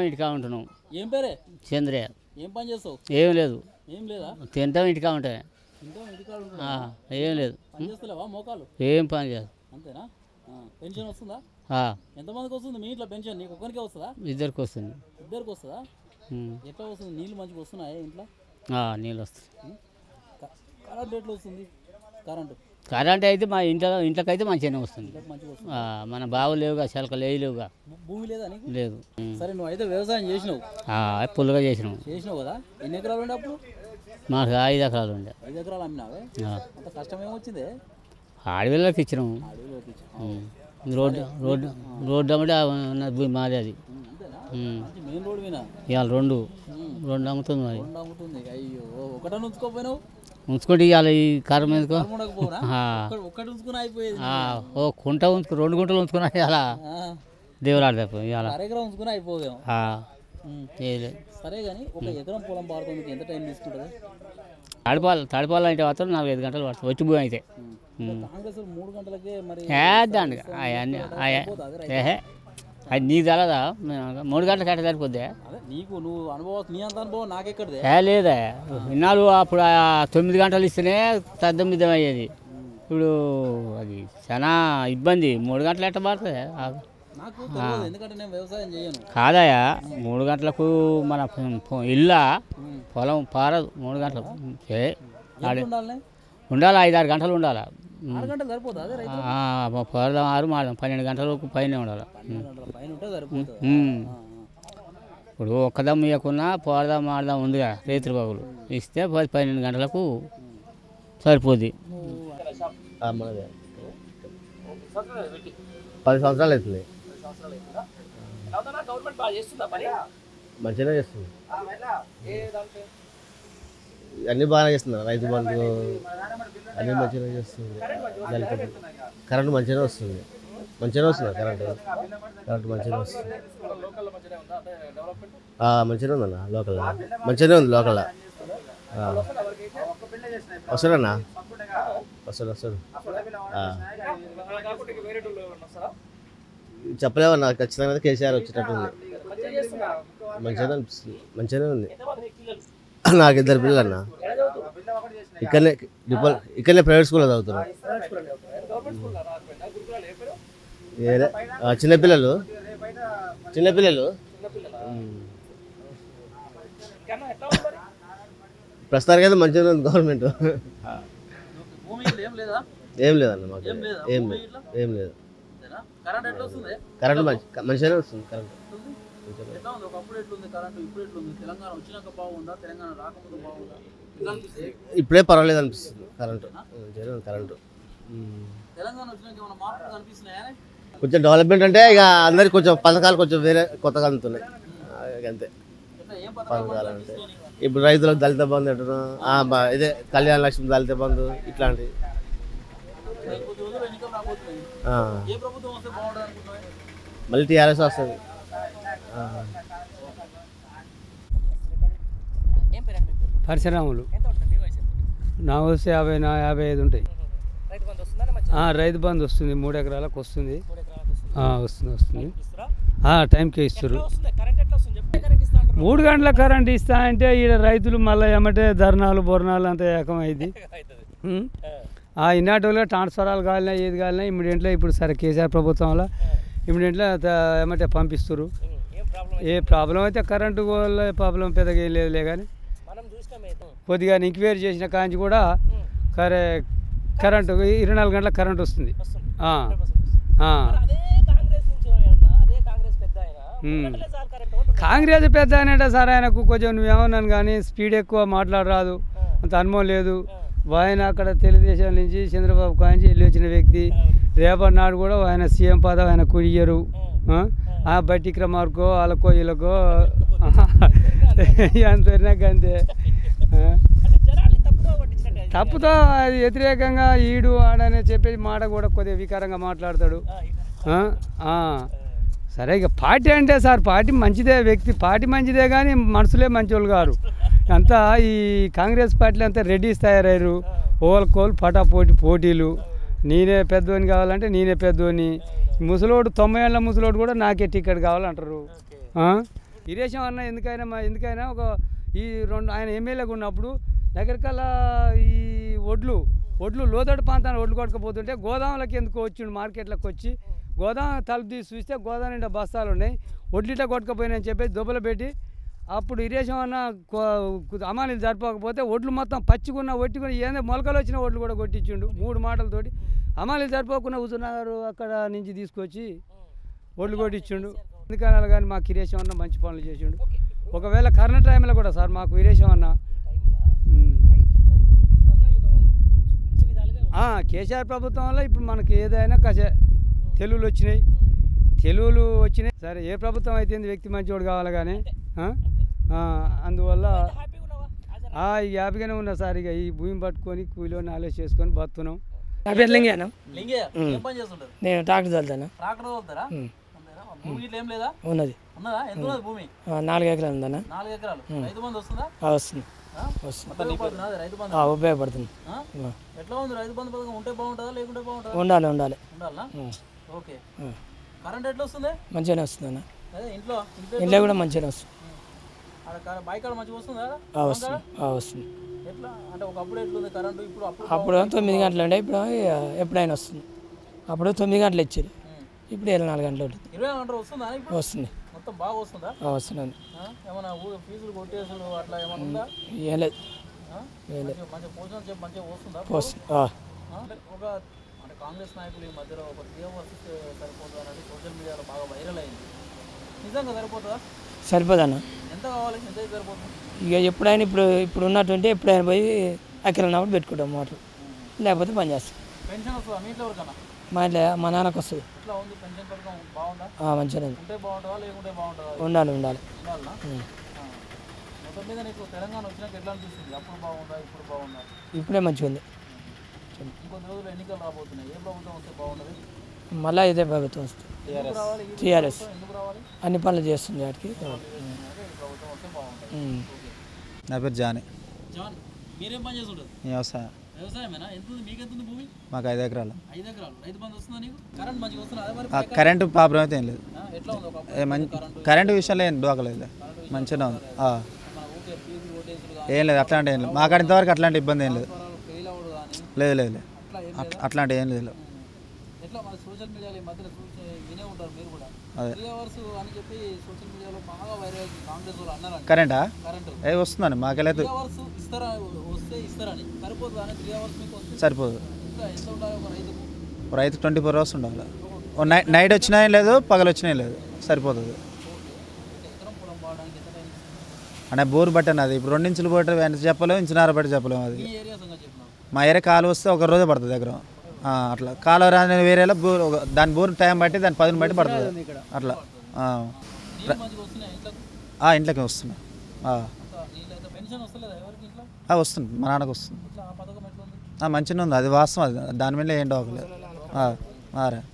ఇంటికా ఉంటున్నాం ఏం పేరే చంద్రయ్య ఏం పని చేస్తావు ఏం లేదు ఏం లేదా తింటాం ఇంటికా ఉంటాయి ఇంకా ఇంటికాడ ఉంటున్నావు. ఆ, ఏం లేదు పని చేస్తలేవా మోకాలు ఏం పని చేయాలి అంతేనా ఆ, పెన్షన్ వస్తుందా ఆ, ఎంతమందికి వస్తుంది మీ ఇంట్లో పెన్షన్ నీకు ఒక్కరికే వస్తుందా ఇద్దరికి వస్తుంది ఇద్దరికి వస్తుందా ఉమ్. ఎట్లా వస్తుంది నీళ్ళు మంచిగా వస్తున్నాయా ఇంట్లో ఆ, నీళ్ళు వస్తాయి ఉం? క- కరెంట్ ఎట్లా వస్తుంది కరెంటు కరెంట్ అయితే మా ఇంట్లో ఇంట్లోకైతే మంచిగానే వస్తుంది ఇంట్లోకి మంచిగా వస్తుంది ఆ, మన బావు లేవుగా చిలకలు ఏ లేవుగా భూ- భూమి లేదా నీకు లేదు ఉమ్. సరే నువ్వు అయితే వ్యవసాయం చేసినావు ఆ, పుల్లగా చేసినాం చేసినావు కదా ఎన్ని ఎకరాలు ఉండే అప్పుడు మాకు ఐదు ఎకరాలు ఉండే ఐదు ఎకరాలు అమ్మినావే ఆ, అంత కష్టం ఏమొచ్చిందే ఆడవిళ్ళకి ఇచ్చినాము అడవిలోకి ఇచ్చి. ఉమ్. రోడ్డు రోడ్డు రోడ్డు అమ్మటే ఉన్న భూమి మాది అది ఉం, అంతేనా ఉమ్. మంచి మెయిన్ రోడ్ వినా ఇవాళ రెండు రెండు అమ్ముతుంది మరి రెండు అమ్ముతుంది అయ్యో ఒకటని ఉంచుకోపోయినావు ఉంచుకుంటే ఇవాళ ఈ కర్ర మీదకు ఉండకపోనా ఆ, ఒక్కటి ఉంచుకుని అయిపోయేది ఆ, ఓ కుంట ఉంచుకు రెండు గుంటలు ఉంచుకున్నా ఇవాళ ఆ, దేవులాడ ఇవాళ అర ఎకరం ఉంచుకుని అయిపోయాం ఆ, ఉం. ఏలే. సరే కానీ ఒక ఎకరం పొలం పాడుతుంది ఎంత టైం తీసుకుంటుంది తడిపాలు తడిపాలు అంటే మాత్రం నాలుగు ఐదు గంటలు పడుతుంది వచ్చి భూమి అయితే ఉమ్. కాంగ్రెస్ వాళ్ళు మూడు గంటలకే మరి ఏద్దండి అవన్నీ ఏహే అది నీకు తెలదా మేము మూడు గంటలకు కట్ట సరిపోద్ది అదే నీకు నువ్వు అనుభవం నీ అంత అనుభవం నాకెక్కడిదే ఏ లేదే ఇన్నాళ్ళు అప్పుడు ఆ తొమ్మిది గంటలు ఇస్తేనే తద్దమిద్దం అయ్యేది ఇప్పుడు అది చాలా ఇబ్బంది మూడు గంటలు ఎట్ట పడుతుంది ఆ, నాకు తెలియదు ఎందుకంటే నేను వ్యవసాయం చేయను కాదయా మూడు గంటలకు మన పొ- పొ- ఇల్లా ఉం. పొలం పారదు మూడు గంటలకు ఏ ఆడ ఎంత ఉండాలి ఉండాలి ఐదు ఆరు గంటలు ఉండాలి ఆరు గంటలు సరిపోతుంది అదే రైతు పొరదాం ఆరు మాడదాం పన్నెండు గంటలకు పైన ఉండాలి పన్నెండు గంటల పైన ఉంటే సరిపోతుంది ఉమ్. ఆ, ఆ. ఇప్పుడు ఒక్కదమ్ ఇవ్వకున్నా పోరదాం ఆడదాం ఉందిగా రైతుల బాబులు ఇస్తే పది పన్నెండు గంటలకు సరిపోద్ది మనదే పది సంవత్సరాలు అవుతుంది గవర్నమెంట్ బాగా చేస్తుందా పని మంచిగానే చేస్తుంది అన్ని బాగానే చేస్తున్నారు రైతు బంధు అన్ని మంచిగానే చేస్తుంది దళిత బంధు. కరెంట్ మంచిగానే వస్తుంది మంచిగానే వస్తుంది కరెంట్ కరెంట్ మంచిగానే వస్తుంది ఆ, మంచిగానే ఉందన్న లోకల్ మంచిగానే ఉంది లోకల్ వస్తాడన్నా వస్తాడు వస్తాడు ఆ. చెప్పలేమన్నా ఖచ్చితంగా అయితే కేసీఆర్ వచ్చేటట్టుంది మంచిగానే అనిపిస్తుంది మంచిగానే ఉంది నాకు ఇద్దరు పిల్లలు అన్న ఇక్కడనే డిపల్ ఇక్కడనే ప్రైవేట్ స్కూల్లో చదువుతున్నారు ఏరే ఆ, చిన్నపిల్లలు చిన్నపిల్లలు ఉమ్. ప్రస్తుతానికి అయితే మంచిగా ఉంది గవర్నమెంట్ భూమి ఇల్లు ఏం లేదా ఏం లేదన్న మాకు ఏం లేదా? ఏం భూమి లేదు ఇట్లా? ఏం లేదు అంతేనా? కరెంట్ ఎట్లా వస్తుంది కరెంట్ మంచి మంచిగానే వస్తుంది కరెంట్ ఎట్లా ఉంది ఒకప్పుడు ఎట్లుంది కరెంట్ ఇప్పుడు ఎట్లుంది తెలంగాణ వచ్చినాక బాగుందా తెలంగాణ రాకముందు బాగుందా ఎట్లా అనిపిస్తుంది? ఇప్పుడే పర్వాలేదు అనిపిస్తుంది కరెంటు మంచిగానే ఉంది కరెంటు ఉమ్. తెలంగాణ వచ్చినాక ఏమైనా మార్పులు కనిపిస్తున్నాయా కొంచెం డెవలప్మెంట్ అంటే ఇక అందరికి కొంచెం పథకాలు కొంచెం వేరే కొత్తగా అందుతున్నాయి ఆ, ఇక అంతే ఎట్లా ఏం పథకాలు పథకాలు అంటే కనిపిస్తున్నాయి నీకు? ఇప్పుడు రైతులకు దళిత బంధు అంటున్నాం ఆ, బ- ఇదే కళ్యాణ లక్ష్మి దళిత బంధు ఇట్లాంటివి ఇప్పుడు కొద్ది రోజులు ఎన్నికలు రాబోతున్నాయి ఆ, ఏ ప్రభుత్వం వస్తే బాగుంటుంది అనుకుంటున్నాయి మళ్ళీ టీఆర్ఎస్ వస్తుంది ఆ. ఏం పేరు అండి పరిశ్రమలు ఎంత ఉంటుంది వయసు నా వస్తే యాభై నా యాభై ఐదు ఉంటాయి రైతు బంధు వస్తుందా మంచి ఆ, రైతు బంధు వస్తుంది మూడు ఎకరాలకు వస్తుంది మూడు ఎకరాలకు వస్తుంది ఆ, వస్తుంది వస్తుంది ఇస్తారా ఆ, టైంకే ఇస్తారు ఎట్లా వస్తుంది కరెంట్ ఎట్లా వస్తుంది చెప్పి కరెంట్ ఇస్తా అంటారు మూడు గంటల కరెంట్ ఇస్తా అంటే ఈడ రైతులు మళ్ళీ ఏమంటే ధర్నాలు బొర్నాలు అంతా ఏకమైంది అవుతుంది ఆ ఇన్నాటిలో ట్రాన్స్ఫరాలు కాలినా ఏది కాలినా ఇమ్మీడియట్లో ఇప్పుడు సరే కేసీఆర్ ప్రభుత్వంలో ఇమ్మీడియట్లో ఏమంటే పంపిస్తారు ఏం ప్రాబ్లం ఏ ప్రాబ్లం అయితే కరెంటు వల్ల ప్రాబ్లం పెద్దగా ఏం లేదులే కానీ మనం చూసినామే కొద్దిగా ఎంక్వైరీ చేసిన కాంచి కూడా కరే కరెంటు ఇరవై నాలుగు గంటల కరెంట్ వస్తుంది వస్తుంది ఆ, ఆ. అదే కాంగ్రెస్ నుంచి ఏమన్నా అదే కాంగ్రెస్ పెద్ద ఆయన ఉమ్. గంటలే సార్ కరెంట్ ఉంటుంది కాంగ్రెస్ పెద్ద అనేట సార్ ఆయనకు కొంచెం నువ్వేమన్నాను కానీ స్పీడ్ ఎక్కువ మాట్లాడరాదు అంత అనుభవం లేదు ఆయన అక్కడ తెలుగుదేశం నుంచి చంద్రబాబు కాంచి వెళ్ళి వచ్చిన వ్యక్తి రేపటి నాడు కూడా ఆయన సీఎం పదవి ఆయన కుయ్యరు ఆ? ఆ బట్టి క్రమార్కో వాళ్ళకో వీళ్ళకో ఎంత అంతే ఆ? అంటే జనాల్ని తప్పుదో పట్టించినట్టు అది. తప్పుతో అది వ్యతిరేకంగా ఈడు ఆడనే చెప్పేసి మాట కూడా కొద్దిగా వికారంగా మాట్లాడతాడు ఆ, ఇక. ఆ? ఆ. సరే ఇక పార్టీ అంటే సార్ పార్టీ మంచిదే వ్యక్తి పార్టీ మంచిదే కానీ మనసులే మంచోళ్ళు గారు అంతా ఈ కాంగ్రెస్ పార్టీలో అంతా రెడ్డిస్ తయారయ్యారు ఓల్కోల్ పటా పోటీ పోటీలు నేనే పెద్దోని కావాలంటే నేనే పెద్దోని ముసలోడు తొంభై ఏళ్ళ ముసలోడు కూడా నాకే టికెట్ కావాలంటారు ఆ? ఇప్పుడు ఇరేషం అన్న ఎందుకైనా మా ఎందుకైనా ఒక ఈ రెండు ఆయన ఎమ్మెల్యేగా ఉన్నప్పుడు దగ్గరకల్లా ఈ ఒడ్లు ఒడ్లు లోతడి ప్రాంతాన్ని ఒడ్లు కొట్టుకుపోతుంటే గోదాములకి ఎందుకు వచ్చిండు మార్కెట్లకు వచ్చి గోదాం తలుపు తీసి చూస్తే గోదాం నిండా బస్తాలు ఉన్నాయి ఒడ్లిట కొట్టుకుపోయినాయని చెప్పేసి దుబ్బలు పెట్టి అప్పుడు ఇరేషం అన్న అమాలీలు జరపకపోతే ఒడ్లు మొత్తం పచ్చిగున్న ఒట్టికున్న ఏందో మొలకలు వచ్చిన ఒడ్లు కూడా కొట్టించిండు మూడు మాటలతోటి అమాలీలు జరపకుండా హుజూర్నగర్ అక్కడ నుంచి తీసుకొచ్చి ఒడ్లు కొట్టించిండు ఎందుకనాలి కానీ మాకు ఇరేషం అన్న మంచి పనులు చేసిండు ఒకవేళ కరోనా టైంలో కూడా సార్ మాకు ఇరేషం అన్న ఉమ్. ఆ, కేసీఆర్ ప్రభుత్వం వల్ల ఇప్పుడు మనకి ఏదైనా కస తెలుగులు వచ్చినాయి తెలుగులు వచ్చినాయి సరే ఏ ప్రభుత్వం అయితే ఏంది వ్యక్తి మంచివాడు కావాలి కానీ ఆ? ఆ, అందువల్ల ఆ, ఈ హ్యాపీగానే ఉన్నా సార్ ఇక ఈ భూమి పట్టుకొని కూలిలో నాలేజ్ చేసుకొని బతున్నాం నా పేరు లింగయ్య లింగయ్య ఏం పని చేస్తుంటారు నేను ట్రాక్టర్ చల్లుతాను ట్రాక్టర్ తోలుతారా అంతేనా? భూమి ఇట్లా ఏం లేదా ఉన్నది ఉన్నదా ఎంత ఉన్నది భూమి ఆ, నాలుగు ఎకరాలు ఉందన్న నాలుగు ఎకరాలు రైతు బంధు వస్తుందా ఆ, వస్తుంది ఆ? వస్తుంది ఉపయోగపడుతుందా అది రైతు బంధు ఆ, ఉపయోగపడుతుంది ఆ? ఆ. ఎట్లా ఉంది రైతు బంధు పథకం ఉంటే బాగుంటుందా లేకుంటే బాగుంటుందా ఉండాలి ఉండాలి ఉండాలనా ఉం. ఓకే ఆ. కరెంట్ ఎట్లా వస్తుంది మంచిగానే వస్తుంది అన్న అదే ఇంట్లో ఇంట్లో ఇంట్లో కూడా మంచిగానే వస్తుంది ఆడ క- బావి కాడ మంచిగా వస్తుందా ఆ, వస్తుంది ఆ, వస్తుంది ఎట్లా అంటే ఒకప్పుడు ఎట్లుంది కరెంటు ఇప్పుడు అప్పుడు అప్పుడు తొమ్మిది గంటలు ఉండే ఇప్పుడు ఇక ఎప్పుడైనా వస్తుంది అప్పుడు తొమ్మిది గంటలు ఇచ్చారు ఉం. ఇప్పుడు ఇరవై నాలుగు గంటలు ఉంటుంది ఇరవై గంటలు వస్తుందా ఇప్పుడు వస్తుంది మొత్తం బాగా వస్తుందా ఆ, వస్తుంది ఆ? ఏమన్నా ఊ- ఫీజులు కొట్టేసుడు అట్లా ఏమన్నా ఉందా ఏం లేదు ఆ? మంచిగా మంచిగా పోషణ చెప్పి మంచిగా వస్తుందా వస్తుంది ఆ. ఆ? అంటే ఒక అంటే కాంగ్రెస్ నాయకులు ఈ మధ్యలో ఒక సీఎం వస్తే సరిపోతుంది అనేది సోషల్ మీడియాలో బాగా వైరల్ అయింది నిజంగా సరిపోతుందా సరిపోదన్న ఎంత కావాలి ఎంత అయితే సరిపోతుంది ఇక ఎప్పుడైనా ఇప్పుడు ఇప్పుడు ఉన్నట్టుంటే ఎప్పుడైనా పోయి అక్కడ పెట్టుకుంటాం మోటార్ లేకపోతే పని చేస్తాం పెన్షన్ వస్తుందా మీ ఇంట్లో ఎవరికన్నా మా ఇంట్లో మా నాన్నకు వస్తుంది ఎట్లా ఉంది పెన్షన్ పథకం బాగుందా ఆ, మంచిగానే ఉంది ఉంటే బాగుంటుందా లేకుంటే బాగుంటుందా ఉండాలి ఉండాలి ఉండాలనా ఉం. ఆ. మొత్తం మీద నీకు తెలంగాణ వచ్చినాక ఎట్లా అనిపిస్తుంది అప్పుడు బాగుందా ఇప్పుడు బాగుందా ఇప్పుడే మంచిగా ఉంది ఇంకొద్ది రోజులు ఎన్నికలు రాబోతున్నాయి ఏ ప్రభుత్వం వస్తే బాగుంటుంది మళ్ళీ ఇదే ప్రభుత్వం వస్తుంది ఎందుకు రావాలి ఈ టీఆర్ఎస్ ప్రభుత్వం ఎందుకు రావాలి అన్ని పనులు చేస్తుంది వాటికి అదే ఈ ప్రభుత్వం వస్తే బాగుంటుంది ఉం. ఓకే నా పేరు జాని జాన్ మీరేం పని చేస్తుంటారు వ్యవసాయం వ్యవసాయమేనా ఎంత ఉంది మీకు ఎంత ఉంది భూమి మాకు ఐదు ఎకరాలు ఐదు ఎకరాలు రైతు బంధు వస్తుందా నీకు కరెంట్ మంచిగా వస్తుందా అదే మరి ఆ కరెంటు ప్రాబ్లం అయితే ఏం లేదు ఆ, ఎట్లా ఉంది ఒక ఏ మంచి కరెంటు విషయంలో ఏం డోకలేదు మంచిగానే ఉంది ఆ. మన ఊకే ఫీజులు కొట్టేసుడు ఏం లేదు అట్లాంటి ఏం లేదు మాకాడ ఇంతవరకు అట్లాంటి ఇబ్బంది ఏం లేదు కానీ ఫెయిల్ అవ్వడు కానీ లేదు లేదు లేదు అట్లా ఏం అట్లా అట్లాంటి ఏం లేదు ఎట్లా మన సోషల్ మీడియాలో ఈ మధ్యన చూసే వినే ఉంటారు మీరు కూడా అదే. త్రీ అవర్స్ అని చెప్పి సోషల్ మీడియాలో బాగా వైరల్ అయింది కాంగ్రెస్ వాళ్ళు అన్నారండి కరెంటా కరెంటు ఏ వస్తుందండి మాకెళ్ళైతే త్రీ అవర్స్ ఇస్తారా వస్తే ఇస్తారని సరిపోదు కానీ త్రీ అవర్స్ మీకు వస్తే సరిపోదు ఇంకా ఎంత ఉండాలి ఒక రైతుకు రైతు ట్వంటీ ఫోర్ అవర్స్ ఉండాలి ఓ నైట్ నైట్ వచ్చినా ఏం లేదు పగలు వచ్చినా ఏం లేదు సరిపోతుంది ఎకరం పొలం వాడడానికి ఎంత టైం ఇస్తుంది? అంటే బోర్ బట్టి అది ఇప్పుడు రెండు ఇంచులు పోటీ వెంట చెప్పలేము ఇంచున్నర బట్టి చెప్పలేము అది ఈ ఏరియా సంగతి చెప్పినావు మా ఏరియా కాలు వస్తే ఒక రోజే పడుతుంది దగ్గర ఆ, అట్లా కాలువ రాని వేరేలో బోర్ ఒక- దాని బోర్ టైం బట్టి దాని పదును బట్టి పడుతుంది అట్లా ఆ. నీళ్ళు మంచిగా వస్తున్నాయి ఇంట్లో ఆ, ఇంట్లోకి వస్తున్నాయి ఆ. నీళ్ళు అయితే పెన్షన్ వస్తలేదా ఎవరికి ఇంట్లో ఆ, వస్తుంది మా నాన్నకు వస్తుంది ఇట్లా ఆ పథకం ఎట్లా ఉంది ఆ, మంచిగానే ఉంది అది వాస్తవం అది దాని మీద ఏం డోకలేదు ఆ, ఆరా